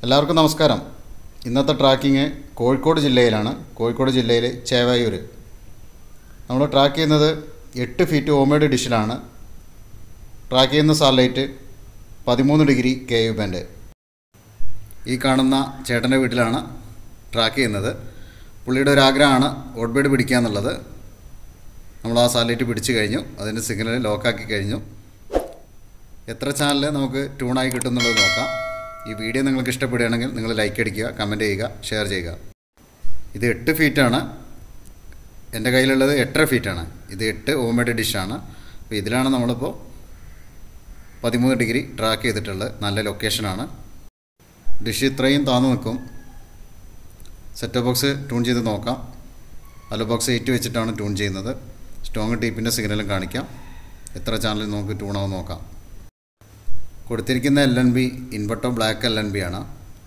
എല്ലാവർക്കും നമസ്കാരം ഇന്നത്തെ ട്രാക്കിങ് കോഴിക്കോട് ജില്ലയിലാണ് കോഴിക്കോട് ജില്ലയിലെ ചേവായൂർ നമ്മൾ ട്രാക്ക് ചെയ്യുന്നത് എട്ട് ഫീറ്റ് ഓമേഡ് ഡിഷിലാണ് ട്രാക്ക് ചെയ്യുന്ന സാറ്റലൈറ്റ് പതിമൂന്ന് ഡിഗ്രി കെ യു ബാൻഡ് ഈ കാണുന്ന ചേട്ടൻ്റെ വീട്ടിലാണ് ട്രാക്ക് ചെയ്യുന്നത് പുള്ളിയുടെ ഒരു ആഗ്രഹമാണ് ഓട്ട്ബേഡ് പിടിക്കുക എന്നുള്ളത് നമ്മൾ ആ സാറ്റലൈറ്റ് പിടിച്ചു കഴിഞ്ഞു അതിൻ്റെ സിഗ്നൽ ലോക്കാക്കി കഴിഞ്ഞു എത്ര ചാനൽ നമുക്ക് ട്യൂണായി കിട്ടും എന്നുള്ളത് നോക്കാം ഈ വീഡിയോ നിങ്ങൾക്ക് ഇഷ്ടപ്പെടുകയാണെങ്കിൽ നിങ്ങൾ ലൈക്ക് അടിക്കുക കമൻറ്റ് ചെയ്യുക ഷെയർ ചെയ്യുക ഇത് എട്ട് ഫീറ്റാണ് എൻ്റെ കയ്യിലുള്ളത് എട്ടര ഫീറ്റാണ് ഇത് എട്ട് ഓമേഡ് ഡിഷാണ് അപ്പോൾ ഇതിലാണ് നമ്മളിപ്പോൾ പതിമൂന്ന് ഡിഗ്രി ട്രാക്ക് ചെയ്തിട്ടുള്ളത് നല്ല ലൊക്കേഷനാണ് ഡിഷ് ഇത്രയും താന്നു നിൽക്കും സെറ്റ് ബോക്സ് ട്യൂൺ ചെയ്ത് നോക്കാം അലോ ബോക്സ് എയ്റ്റ് വെച്ചിട്ടാണ് ട്യൂൺ ചെയ്യുന്നത് സ്ട്രോങ് ടീപ്പിൻ്റെ സിഗ്നലും കാണിക്കാം എത്ര ചാനൽ നമുക്ക് ട്യൂണാവും നോക്കാം കൊടുത്തിരിക്കുന്ന L N B Inverto black L N B ആണ്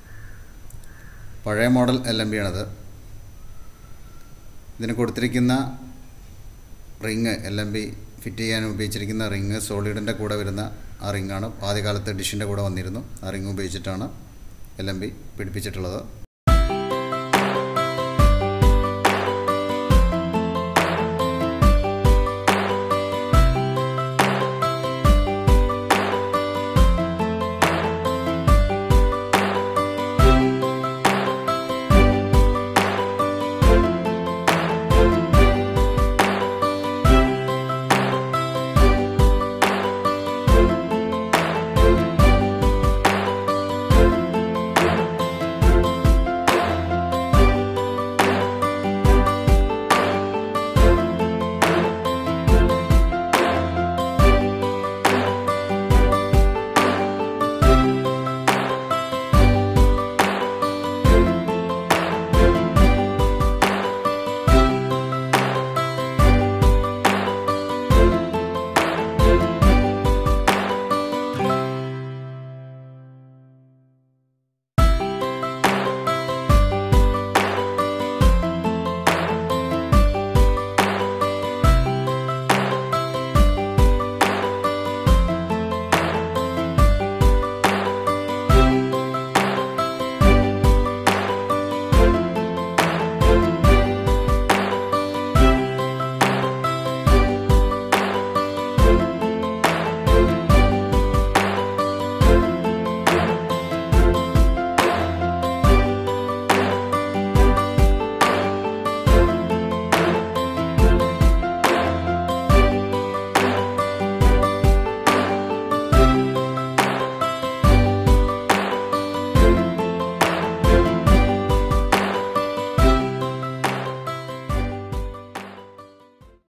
പഴയ മോഡൽ എൽ എൻ ബി ആണത് ഇതിന് കൊടുത്തിരിക്കുന്ന ring L M B fit ചെയ്യാൻ ഉപയോഗിച്ചിരിക്കുന്ന റിങ് സോളിഡിൻ്റെ കൂടെ വരുന്ന ആ റിങ്ങാണ് ആദ്യകാലത്ത് ഡിഷിൻ്റെ കൂടെ വന്നിരുന്നു ആ റിങ് ഉപയോഗിച്ചിട്ടാണ് എൽ എം ബി പിടിപ്പിച്ചിട്ടുള്ളത്